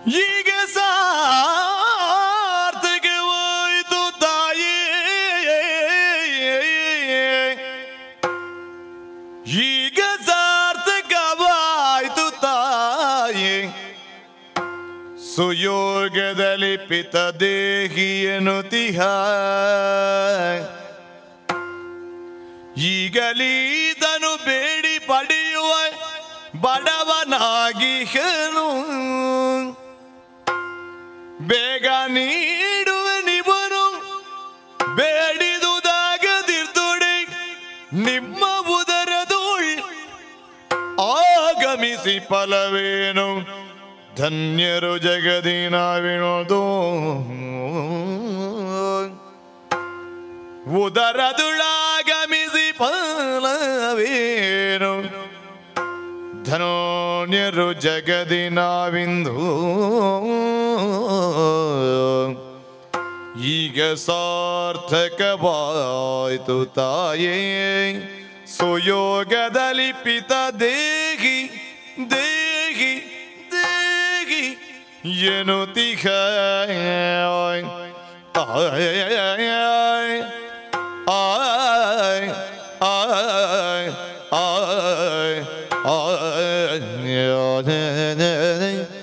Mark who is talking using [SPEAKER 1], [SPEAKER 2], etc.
[SPEAKER 1] ಈಗ ಸಾರ್ಥಕವಾಯಿತು ತಾಯೇ ಈಗ ಸಾರ್ಥಕವಾಯಿತು ತಾಯೇ ಸುಯೋಗದಲ್ಲಿ ಪಿತ ದೇಹಿಯನು ತಿಹ ಈಗಲೀದನು ಬೇಡಿ ಪಡೆಯುವ ಬಡವನಾಗಿಹನು ಬೇಗ ನೀಡುವ ನಿವನು ಬೇಡಿದುದಾಗದಿರ್ತುಡೆ ನಿಮ್ಮ ಉದರದೋಳ್ ಆಗಮಿಸಿ ಫಲವೇನು ಧನ್ಯರು ಜಗದಿನ ವಿನೋದೋ ಉದರದುಳಾಗಮಿಸಿ ಫಲವೇನು ಧನೋನ್ಯರು ಜಗದಿನಾವಿಂದು ಈಗ ಸಾರ್ಥಕವಾಯಿತು ತಾಯೇ ಸುಯೋಗದಲ್ಲಿ ಪಿತ ದೇಹಿ ದೇಹಿ ದೇಹಿ ಎನ್ನುತ್ತಿಹ ಆಯ್ ಆಯ್ ಆಯ್ ಆಯ್ ಆಯ್ ಆಯ್